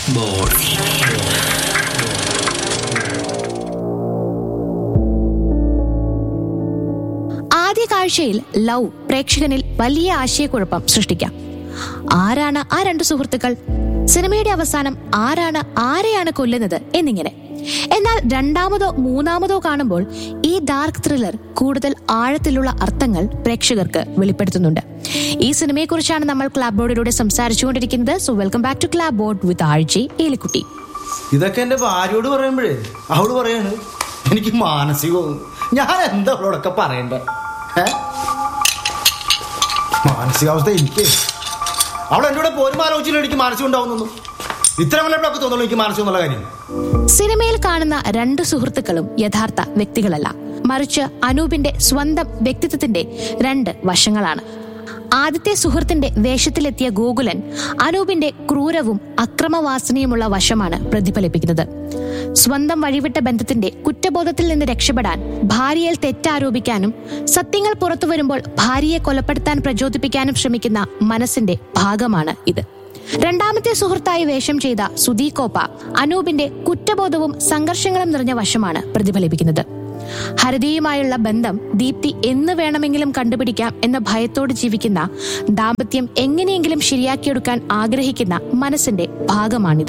ആദ്യ കാഴ്ചയിൽ ലവ് പ്രേക്ഷകനിൽ വലിയ ആശയക്കുഴപ്പം സൃഷ്ടിക്കാം ആരാണ് ആ രണ്ട് സുഹൃത്തുക്കൾ സിനിമയുടെ അവസാനം ആരാണ് ആരെയാണ് കൊല്ലുന്നത് എന്നിങ്ങനെ എന്നാൽ രണ്ടാമതോ മൂന്നാമതോ കാണുമ്പോൾ ഈ ഡാർക്ക് ത്രില്ലർ കൂടുതൽ ആഴത്തിലുള്ള അർത്ഥങ്ങൾ പ്രേക്ഷകർക്ക് വെളിപ്പെടുത്തുന്നുണ്ട് ഈ സിനിമയെക്കുറിച്ചാണ് നമ്മൾ ക്ലാബ് ബോർഡിലൂടെ സംസാരിച്ചുകൊണ്ടിരിക്കുന്നത് so welcome back to clapboard with ആഴ്ച ഏലിക്കുട്ടി ഇതൊക്കെ എന്റെ ഭാര്യയോട് പറയുമ്പോഴേ അവള് പറയാണ് എനിക്ക് മാനസികവും ഞാൻ എന്താ അവളോടൊക്കെ പറയണ്ടേ ഏ? മാനസികാവസ്ഥ എനിക്ക് അവൾ എൻ്റെ കൂടെ പോരും ആലോചിച്ചില്ല എനിക്ക് മാനസികം ഉണ്ടാവുന്നു ഇത്ര വല്ലപ്പോഴൊക്കെ തോന്നുള്ളൂ എനിക്ക് മാനസികം എന്നുള്ള കാര്യം സിനിമയിൽ കാണുന്ന രണ്ട് സുഹൃത്തുക്കളും യഥാർത്ഥ വ്യക്തികളല്ല മറിച്ച് അനൂപിന്റെ സ്വന്തം വ്യക്തിത്വത്തിന്റെ രണ്ട് വശങ്ങളാണ് ആദ്യത്തെ സുഹൃത്തിന്റെ വേഷത്തിലെത്തിയ ഗോകുലൻ അനൂപിന്റെ ക്രൂരവും അക്രമവാസനയുമുള്ള വശമാണ് പ്രതിഫലിപ്പിക്കുന്നത് സ്വന്തം വഴിവിട്ട ബന്ധത്തിന്റെ കുറ്റബോധത്തിൽ നിന്ന് രക്ഷപ്പെടാൻ ഭാര്യയിൽ തെറ്റാരോപിക്കാനും സത്യങ്ങൾ പുറത്തു വരുമ്പോൾ ഭാര്യയെ കൊലപ്പെടുത്താൻ പ്രചോദിപ്പിക്കാനും ശ്രമിക്കുന്ന മനസ്സിന്റെ ഭാഗമാണ് ഇത് രണ്ടാമത്തെ സുഹൃത്തായി വേഷം ചെയ്ത സുധീകോപ്പ അനൂപിന്റെ കുറ്റബോധവും സംഘർഷങ്ങളും നിറഞ്ഞ വശമാണ് പ്രതിഫലിപ്പിക്കുന്നത് ഹരിതയുമായുള്ള ബന്ധം ദീപ്തി എന്ന് വേണമെങ്കിലും കണ്ടുപിടിക്കാം എന്ന ഭയത്തോട് ജീവിക്കുന്ന ദാമ്പത്യം എങ്ങനെയെങ്കിലും ശരിയാക്കിയെടുക്കാൻ ആഗ്രഹിക്കുന്ന മനസ്സിന്റെ ഭാഗമാണിത്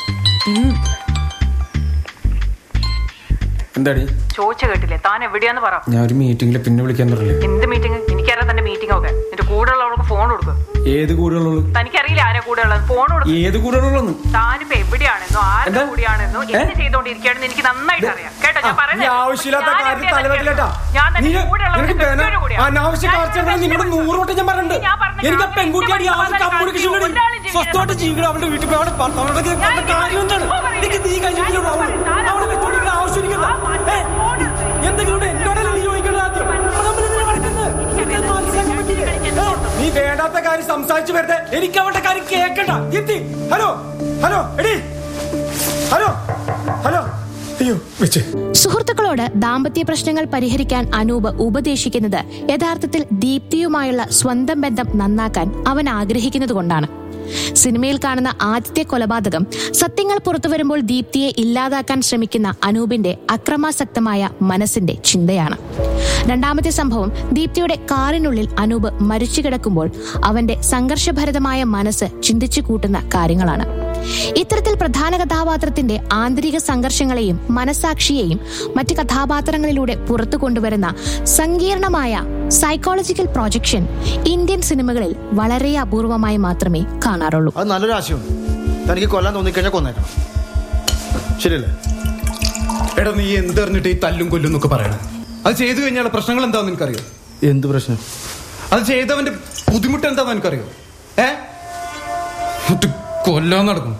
എന്താടി ചോദിച്ചു കേട്ടില്ലേ താൻ എവിടെയാന്ന് പറ ഞാൻ ഒരു മീറ്റിംഗിൽ പിന്നെ വിളിക്കാൻ പറഞ്ഞില്ലേ എന്ത് മീറ്റിംഗ് എനിക്കറിയാം തന്റെ മീറ്റിംഗ് ഒക്കെ എന്റെ കൂടെ ഉള്ളവർക്ക് ഫോൺ കൊടുക്കും ഏത് കൂടുകളുള്ളൂ തനിക്കറിയില്ല ആരെ കൂടെ ഉള്ളത് ഫോൺ കൊടുക്കും ഏത് കൂടുകളുള്ളൂ താനിപ്പോ എവിടെയാണെന്നോ ആരുടെ എന്താ? കൂടിയാണെന്നോ ഏ? എന്ത് ചെയ്തോണ്ടിരിക്കുകയാണെന്ന് എനിക്ക് നന്നായിട്ട് അറിയാം കേട്ടോ ഞാൻ പറയുന്നത് നീ ആവശ്യമില്ലാത്ത ഞാൻ കാര്യം എവിടെയാണെന്ന് തലവെട്ടിലേട്ടാ ഞാൻ തന്നെ നീ- കൂടെ ഉള്ളവർക്ക് നിനക്ക് വേണം. ബെസ്റ്റിയുടെ കൂടെയാ. അനാവശ്യ ഞാൻ കാഴ്ചകൾ എന്റെ നിന്നോട് ബെസ്റ്റിയുടെ നൂറ് വട്ടം ഞാൻ പറഞ്ഞിട്ടുണ്ട് ഞാൻ പറഞ്ഞ എനിക്ക് ആ കാര്യം പെൺകുട്ടിയാടി എന്റെ യാതൊരു ഭർത്താവ് കമ്മ്യൂണിക്കേഷൻ ഒരാളും ജീവിക്കണം. സ്വസ്ഥമായിട്ട് ജീവിക്കണം അവളുടെ വീട്ടിൽ പോയി അവിടെ ഭർത്താവിനോട് ഞാൻ പറഞ്ഞ കാര്യം എന്താണ് ഇപ്പൊ പറയും. എനിക്ക് നീ കഴിഞ്ഞിട്ടില്ല ഞാൻ ഇപ്പൊ പറയും. താൻ അവളെ വെച്ചോണ്ടിരിക്കുന്ന ആവശ്യമില്ല ആ മറ്റേ ഫോൺ എടുത്ത് എന്തെങ്കിലും ഉണ്ടോ? എന്നോടല്ലേ നീ ചോദിക്കേണ്ടത് ആദ്യം അപ്പോൾ നമ്മൾ ഇതിനെ വഴക്കുന്നത്. എനിക്കത് മനസ്സിലാക്കാൻ പറ്റില്ലേ? ഏ, നീ വേണ്ടാത്ത കാര്യം സംസാരിച്ചു വെറുതെ എനിക്ക് അവളുടെ കാര്യം കേൾക്കണ്ട ദീപ്തി ഹലോ ഹലോ എടി ഹലോ ഹലോ അയ്യോ വെച്ച് സുഹൃത്തുക്കളോട് ദാമ്പത്യ പ്രശ്നങ്ങൾ പരിഹരിക്കാൻ അനൂപ് ഉപദേശിക്കുന്നത് യഥാർത്ഥത്തിൽ ദീപ്തിയുമായുള്ള സ്വന്തം ബന്ധം നന്നാക്കാൻ അവൻ ആഗ്രഹിക്കുന്നത് കൊണ്ടാണ് സിനിമയിൽ കാണുന്ന ആദ്യത്തെ കൊലപാതകം സത്യങ്ങൾ പുറത്തു വരുമ്പോൾ ദീപ്തിയെ ഇല്ലാതാക്കാൻ ശ്രമിക്കുന്ന അനൂപിന്റെ അക്രമാസക്തമായ മനസ്സിന്റെ ചിന്തയാണ് രണ്ടാമത്തെ സംഭവം ദീപ്തിയുടെ കാറിനുള്ളിൽ അനൂപ് മരിച്ചു കിടക്കുമ്പോൾ അവന്റെ സംഘർഷഭരിതമായ മനസ്സ് ചിന്തിച്ചു കൂട്ടുന്ന കാര്യങ്ങളാണ് ഇത്തരത്തിൽ പ്രധാന കഥാപാത്രത്തിന്റെ ആന്തരിക സംഘർഷങ്ങളെയും മനസാക്ഷിയെയും മറ്റ് കഥാപാത്രങ്ങളിലൂടെ പുറത്തു കൊണ്ടുവരുന്ന സങ്കീർണമായ സൈക്കോളജിക്കൽ പ്രൊജക്ഷൻ ഇന്ത്യൻ സിനിമകളിൽ വളരെ അപൂർവമായി മാത്രമേ കാണാറുള്ളൂ അത് നല്ലൊരു ആശയമാണ് തനിക്ക് കൊല്ലാൻ തോന്നിക്കഴിഞ്ഞാൽ കൊന്നേക്കണം ശരിയല്ലേ എടാ നീ എന്തറിഞ്ഞിട്ട് ഈ തല്ലും കൊല്ലും എന്നൊക്കെ പറയണേ അത് ചെയ്തു കഴിഞ്ഞാൽ പ്രശ്നങ്ങൾ എന്താന്ന് എനിക്കറിയോ എന്ത് പ്രശ്നം അത് ചെയ്തവന്റെ ബുദ്ധിമുട്ട് എന്താന്ന് എനിക്കറിയോ ഏ എന്നിട്ട് കൊല്ലാൻ നടക്കും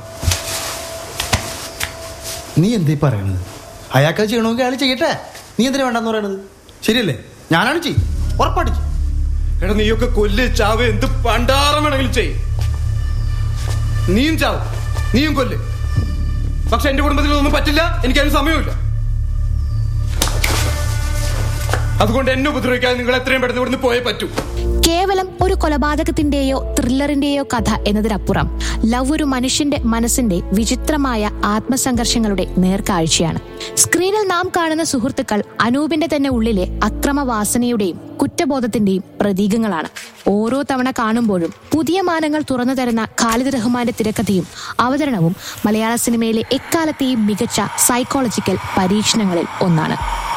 നീ എന്തീ പറയണത് അയാൾക്ക് അത് ചെയ്യണമെങ്കിൽ അയാൾ ചെയ്യട്ടെ നീ എന്തിനാ വേണ്ടെന്ന് പറയണത് ശരിയല്ലേ ഞാനാണ് ചെയ്യും ഉറപ്പായിട്ട് ചെയ്യും എടാ നീയൊക്കെ കൊല്ല് ചാവ് എന്ത് പണ്ടാറം വേണമെങ്കിലും ചെയ് നീയും ചാവ് നീയും കൊല്ല് പക്ഷെ എന്റെ കുടുംബത്തിൽ ഒന്നും പറ്റില്ല എനിക്കതിന് സമയമില്ല അതുകൊണ്ട് എന്നെ ഉപദ്രവിക്കാതെ നിങ്ങൾ എത്രയും പെട്ടെന്ന് ഇവിടുന്ന് പോയേ പറ്റൂ കേവലം ഒരു കൊലപാതകത്തിന്റെയോ ത്രില്ലറിന്റെയോ കഥ എന്നതിനപ്പുറം ലവ് ഒരു മനുഷ്യന്റെ മനസ്സിന്റെ വിചിത്രമായ ആത്മസംഘർഷങ്ങളുടെ നേർക്കാഴ്ചയാണ് സ്ക്രീനിൽ നാം കാണുന്ന സുഹൃത്തുക്കൾ അനൂപിന്റെ തന്നെ ഉള്ളിലെ അക്രമവാസനയുടെയും കുറ്റബോധത്തിന്റെയും പ്രതീകങ്ങളാണ് ഓരോ തവണ കാണുമ്പോഴും പുതിയ മാനങ്ങൾ തുറന്നു തരുന്ന ഖാലിദ് റഹ്മാന്റെ തിരക്കഥയും അവതരണവും മലയാള സിനിമയിലെ എക്കാലത്തെയും മികച്ച സൈക്കോളജിക്കൽ പരീക്ഷണങ്ങളിൽ ഒന്നാണ്